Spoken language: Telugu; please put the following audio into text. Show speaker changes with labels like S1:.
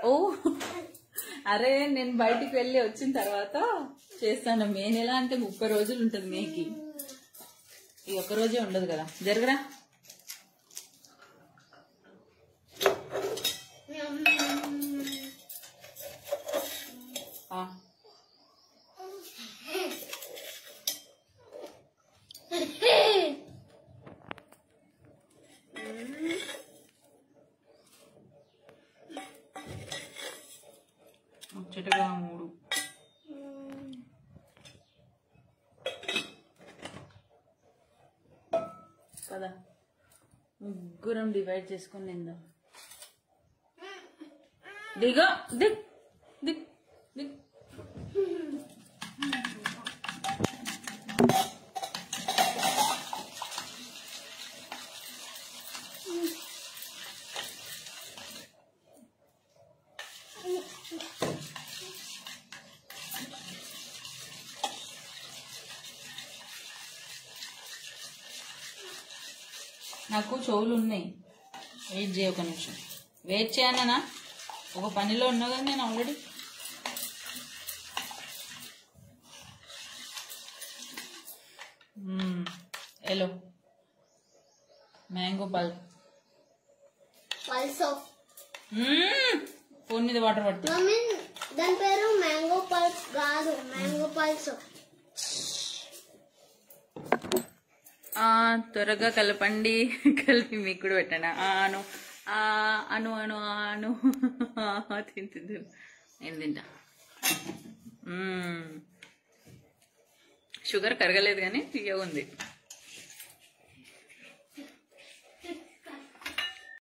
S1: ఓ అరే నేను బయటికి వెళ్ళి వచ్చిన తర్వాత చేస్తాను మే నెల అంటే ముప్పై రోజులు ఉంటుంది మేకి ఈ ఒక్క రోజే ఉండదు కదా జరగరా ఆ. ముచ్చటగా మూడు కదా ముగ్గురం డివైడ్ చేసుకొని నిందాం దిగో దిగ్ దిగ్ దిగ్ నాకు చెవులు ఉన్నాయి వెయిట్ చేయ ఒక నిమిషం వెయిట్ చేయనా ఒక పనిలో ఉన్నా కదా నేను ఆల్రెడీ ఎలో మ్యాంగో పల్
S2: పల్స్ ఆఫ్
S1: ఫోన్ మీద వాటర్ పట్టు
S2: మమ్మీ దాని పేరు మ్యాంగో పల్స్ కాదు మ్యాంగో పల్స్
S1: ఆ, త్వరగా కలపండి కలిపి మీకు కూడా పెట్టండి ఆ, అను ఆ, అను అను ఆ, అను ఆ, తిను తిను తిను. నేను తింటా మ్మ్. షుగర్ కరగలేదు కానీ తీయగా ఉంది